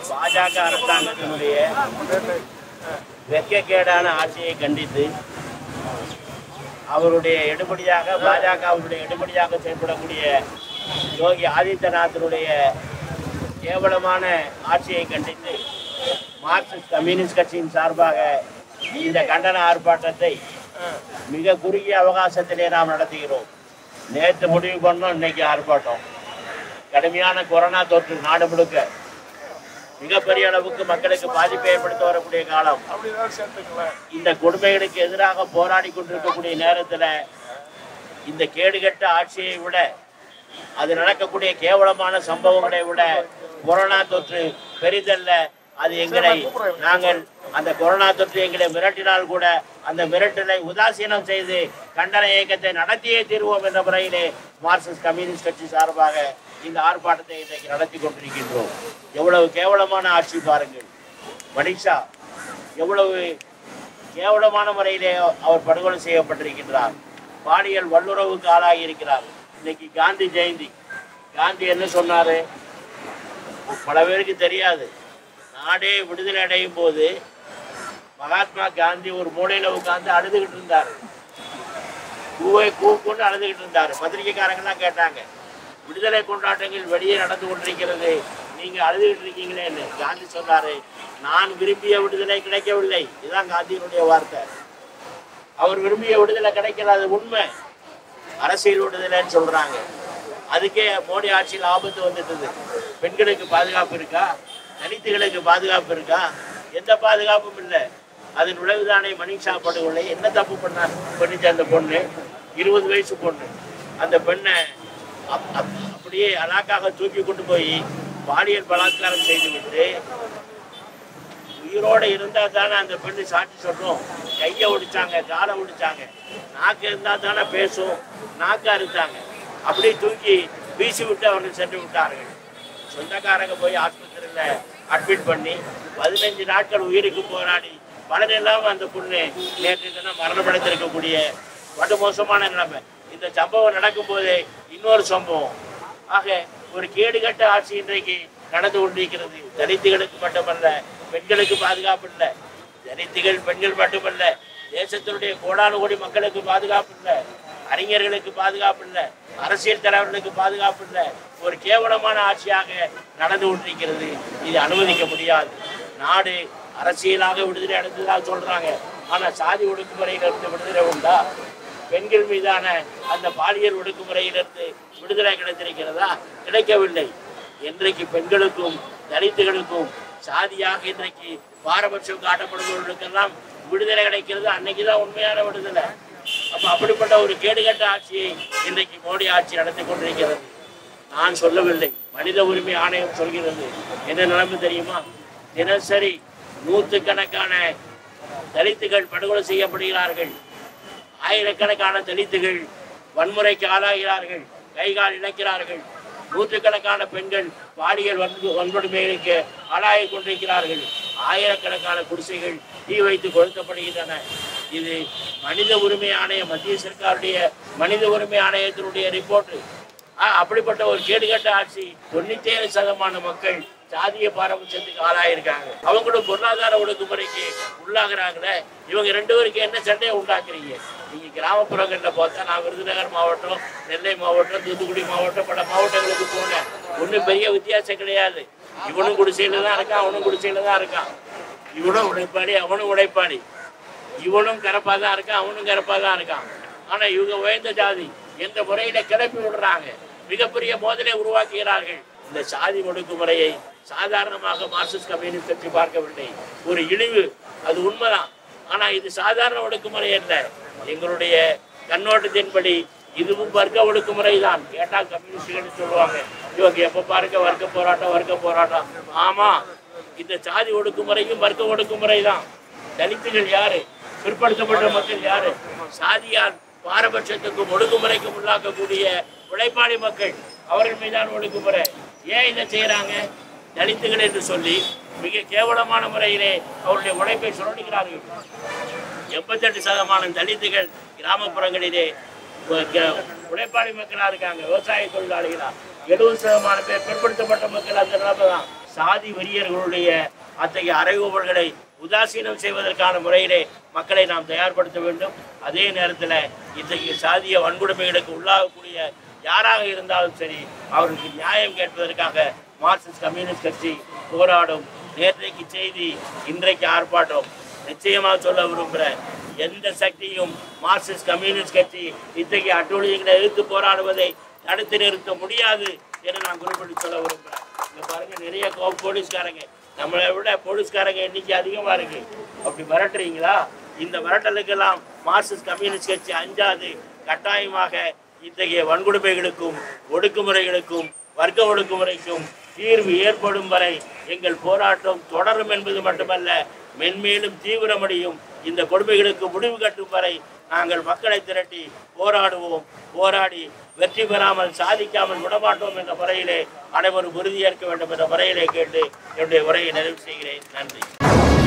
பாஜக அரசாங்கத்தினுடைய வெட்கக்கேடான ஆட்சியை கண்டித்து அவருடைய எடுபடியாக பாஜகவுடைய எடுபடியாக செயல்படக்கூடிய யோகி ஆதித்யநாத்தினுடைய கேவலமான ஆட்சியை கண்டித்து மார்க்சிஸ்ட் கம்யூனிஸ்ட் கட்சியின் சார்பாக இந்த கண்டன ஆர்ப்பாட்டத்தை மிக குறுகிய அவகாசத்திலே நாம் நடத்துகிறோம் நேற்று முடிவு பண்ணோம் இன்னைக்கு ஆர்ப்பாட்டம் கடுமையான கொரோனா தொற்று நாடு முழுக்க மிகப்பெரிய அளவுக்கு மக்களுக்கு பாதிப்பை ஏற்படுத்த வரக்கூடிய காலம் இந்த கொடுமைகளுக்கு எதிராக போராடி கொண்டிருக்கக்கூடிய நேரத்துல இந்த கேடுகட்ட ஆட்சியை விட அது நடக்கக்கூடிய கேவலமான சம்பவங்களை விட கொரோனா தொற்று பெரிதல்ல அது எங்களை நாங்கள் அந்த கொரோனா தொற்று எங்களை மிரட்டினால் கூட அந்த மிரட்டலை உதாசீனம் செய்து கண்டன இயக்கத்தை நடத்தியே தீர்வோம் என்ற முறையிலே மார்க்சிஸ்ட் கம்யூனிஸ்ட் கட்சி சார்பாக இந்த ஆர்ப்பாட்டத்தை இன்றைக்கு நடத்தி கொண்டிருக்கின்றோம் எவ்வளவு கேவலமான ஆட்சி பாருங்கள் மனிஷா எவ்வளவு கேவலமான முறையிலே அவர் படுகொலை செய்யப்பட்டிருக்கின்றார் பாலியல் வல்லுறவுக்கு ஆளாகி இருக்கிறார் இன்னைக்கு காந்தி ஜெயந்தி காந்தி என்ன சொன்னாரு பல பேருக்கு தெரியாது நாடே விடுதலை அடையும் போது மகாத்மா காந்தி ஒரு மூலையில உட்கார்ந்து அழுதுகிட்டு இருந்தார் கூவை கூ கொண்டு அழுதுகிட்டு இருந்தார் பத்திரிகைக்காரங்கெல்லாம் கேட்டாங்க விடுதலை கொண்டாட்டங்கள் வெளியே நடந்து கொண்டிருக்கிறது நீங்க அழுதுகிட்டு இருக்கீங்களேன்னு காந்தி சொன்னாரு நான் விரும்பிய விடுதலை கிடைக்கவில்லை இதுதான் காந்தியினுடைய வார்த்தை அவர் விரும்பிய விடுதலை கிடைக்கல அது உண்மை அரசியல் விடுதலைன்னு சொல்றாங்க அதுக்கே மோடி ஆட்சியில் ஆபத்து வந்துட்டது பெண்களுக்கு பாதுகாப்பு இருக்கா தலித்துகளுக்கு பாதுகாப்பு இருக்கா எந்த பாதுகாப்பும் இல்லை அதன் விளைவுதானே மனிஷா படுகொலை என்ன தப்பு பண்ணா பண்ணிச்சு அந்த பொண்ணு இருபது வயசு பொண்ணு அந்த பெண்ணை அப்- அப்- அப்படியே அலாக்காக தூக்கி கொண்டு போய் பாலியல் பலாத்காரம் செய்துவிட்டு உயிரோட இருந்தா தானே அந்த பெண்ணு சாட்சி சொல்லும் கையை ஒடிச்சாங்க காலை ஒடிச்சாங்க நாக்கு இருந்தா தானே பேசும் நாக்கா இருந்தாங்க அப்படியே தூக்கி வீசி விட்டு அவர்கள் சென்று விட்டார்கள் சொந்தக்காரங்க போய் ஆஸ்பத்திரியில அட்மிட் பண்ணி பதினஞ்சு நாட்கள் உயிருக்கு போராடி பலன் இல்லாம அந்த பொண்ணு நேற்று தினம் மரணப்படைத்திருக்கக்கூடிய படு மோசமான நிலைமை இந்த சம்பவம் நடக்கும் போதே இன்னொரு சம்பவம் ஆக ஒரு கேடுகட்ட ஆட்சி இன்றைக்கு நடந்து கொண்டிருக்கிறது தலித்துகளுக்கு மட்டுமல்ல பெண்களுக்கு பாதுகாப்பு இல்லை தலித்துகள் பெண்கள் மட்டுமல்ல தேசத்தினுடைய கோடானு கோடி மக்களுக்கு பாதுகாப்பு இல்லை அறிஞர்களுக்கு பாதுகாப்பு இல்லை அரசியல் தலைவர்களுக்கு பாதுகாப்பு இல்லை ஒரு கேவலமான ஆட்சியாக நடந்து கொண்டிருக்கிறது இது அனுமதிக்க முடியாது நாடு அரசியலாக விடுதலை அடைந்ததாக சொல்றாங்க ஆனா சாதி ஒடுக்குமுறையிலிருந்து விடுதலை உண்டா பெண்கள் மீதான அந்த பாலியல் ஒடுக்குமுறையிலிருந்து விடுதலை கிடைத்திருக்கிறதா கிடைக்கவில்லை இன்றைக்கு பெண்களுக்கும் தலித்துகளுக்கும் சாதியாக இன்றைக்கு பாரபட்சம் காட்டப்படுபவர்களுக்கெல்லாம் விடுதலை கிடைக்கிறது அன்னைக்குதான் உண்மையான விடுதலை அப்ப அப்படிப்பட்ட ஒரு கேடுகட்ட ஆட்சியை இன்றைக்கு மோடி ஆட்சி நடத்தி கொண்டிருக்கிறது நான் சொல்லவில்லை மனித உரிமை ஆணையம் சொல்கிறது என்ன நிலைமை தெரியுமா தினசரி நூற்றுக்கணக்கான தலித்துகள் படுகொலை செய்யப்படுகிறார்கள் ஆயிரக்கணக்கான தலித்துகள் வன்முறைக்கு ஆளாகிறார்கள் கைகால் இழக்கிறார்கள் நூற்றுக்கணக்கான பெண்கள் பாலியல் வன்பு வன்கொடுமைகளுக்கு ஆளாகி கொண்டிருக்கிறார்கள் ஆயிரக்கணக்கான குடிசைகள் தீ வைத்து கொளுத்தப்படுகின்றன இது மனித உரிமை ஆணைய மத்திய சர்க்காருடைய மனித உரிமை ஆணையத்தினுடைய ரிப்போர்ட் அப்படிப்பட்ட ஒரு கேடுகட்ட ஆட்சி தொண்ணூத்தி ஏழு சதமான மக்கள் சாதிய பாரபட்சத்துக்கு ஆளாயிருக்காங்க அவங்களும் பொருளாதார ஒடுக்குமுறைக்கு உள்ளாகிறாங்களே இவங்க ரெண்டு பேருக்கு என்ன சண்டையை உண்டாக்குறீங்க நீங்க கிராமப்புறங்கள்ல பார்த்தா நான் விருதுநகர் மாவட்டம் நெல்லை மாவட்டம் தூத்துக்குடி மாவட்டம் பல மாவட்டங்களுக்கு போனேன் ஒன்றும் பெரிய வித்தியாசம் கிடையாது இவனும் குடிசையில தான் இருக்கான் அவனும் குடிசையில தான் இருக்கான் இவனும் உழைப்பாளி அவனும் உழைப்பாளி இவனும் கரப்பா தான் இருக்கான் அவனும் கரப்பா தான் இருக்கான் ஆனா இவங்க உயர்ந்த ஜாதி எந்த முறையில கிளப்பி விடுறாங்க மிகப்பெரிய மோதலை உருவாக்குகிறார்கள் இந்த சாதி ஒடுக்குமுறையை சாதாரணமாக மார்க்சிஸ்ட் கம்யூனிஸ்ட் கட்சி பார்க்கவில்லை ஒரு இழிவு அது உண்மைதான் ஆனா இது சாதாரண ஒடுக்குமுறை அல்ல எங்களுடைய கண்ணோட்டத்தின்படி இதுவும் வர்க்க ஒடுக்குமுறை தான் கேட்டா கம்யூனிஸ்டுகள் சொல்லுவாங்க இவங்க எப்ப பாருங்க வர்க்க போராட்டம் வர்க்க போராட்டம் ஆமா இந்த சாதி ஒடுக்குமுறையும் வர்க்க ஒடுக்குமுறை தான் தலித்துகள் யாரு பிற்படுத்தப்பட்ட மக்கள் யாரு சாதியால் பாரபட்சத்துக்கும் ஒடுக்குமுறைக்கும் உள்ளாக்கக்கூடிய உழைப்பாளி மக்கள் அவர்கள் மீதான ஒடுக்குமுறை ஏன் இதை செய்யறாங்க தலித்துகள் என்று சொல்லி மிக கேவலமான முறையிலே அவருடைய உழைப்பை சுரண்டுகிறார்கள் எண்பத்தெட்டு சதமானம் தலித்துகள் கிராமப்புறங்களிலே உ- க- உழைப்பாளி மக்களா இருக்காங்க விவசாய தொழிலாளிகளா எழுபது சதமான பேர் பிற்படுத்தப்பட்ட மக்கள் அந்த நிலைமை தான் சாதி வெறியர்களுடைய அத்தகைய அறைகூவல்களை உதாசீனம் செய்வதற்கான முறையிலே மக்களை நாம் தயார்படுத்த வேண்டும் அதே நேரத்தில் இத்தகைய சாதிய வன்கொடுமைகளுக்கு உள்ளாகக்கூடிய யாராக இருந்தாலும் சரி அவர்களுக்கு நியாயம் கேட்பதற்காக மார்க்சிஸ்ட் கம்யூனிஸ்ட் கட்சி போராடும் நேற்றைக்கு செய்தி இன்றைக்கு ஆர்ப்பாட்டம் நிச்சயமாக சொல்ல விரும்புகிறேன் எந்த சக்தியும் மார்க்சிஸ்ட் கம்யூனிஸ்ட் கட்சி இத்தகைய அட்டூழியங்களை எதிர்த்து போராடுவதை தடுத்து நிறுத்த முடியாது என்று நான் குறிப்பிட்டு சொல்ல விரும்புகிறேன் இங்க பாருங்க நிறைய கோ- போலீஸ்காரங்க நம்மளை விட போலீஸ்காரங்க எண்ணிக்கை அதிகமா இருக்கு அப்படி மிரட்டுறீங்களா இந்த மிரட்டலுக்கெல்லாம் மார்க்சிஸ்ட் கம்யூனிஸ்ட் கட்சி அஞ்சாது கட்டாயமாக இத்தகைய வன்கொடுமைகளுக்கும் ஒடுக்குமுறைகளுக்கும் வர்க்க ஒடுக்குமுறைக்கும் தீர்வு ஏற்படும் வரை எங்கள் போராட்டம் தொடரும் என்பது மட்டுமல்ல மென்மேலும் தீவிரமடையும் இந்த கொடுமைகளுக்கு முடிவு கட்டும் வரை நாங்கள் மக்களை திரட்டி போராடுவோம் போராடி வெற்றி பெறாமல் சாதிக்காமல் விடமாட்டோம் என்ற முறையிலே அனைவரும் உறுதியேற்க வேண்டும் என்ற முறையிலே கேட்டு என்னுடைய உரையை நிறைவு செய்கிறேன் நன்றி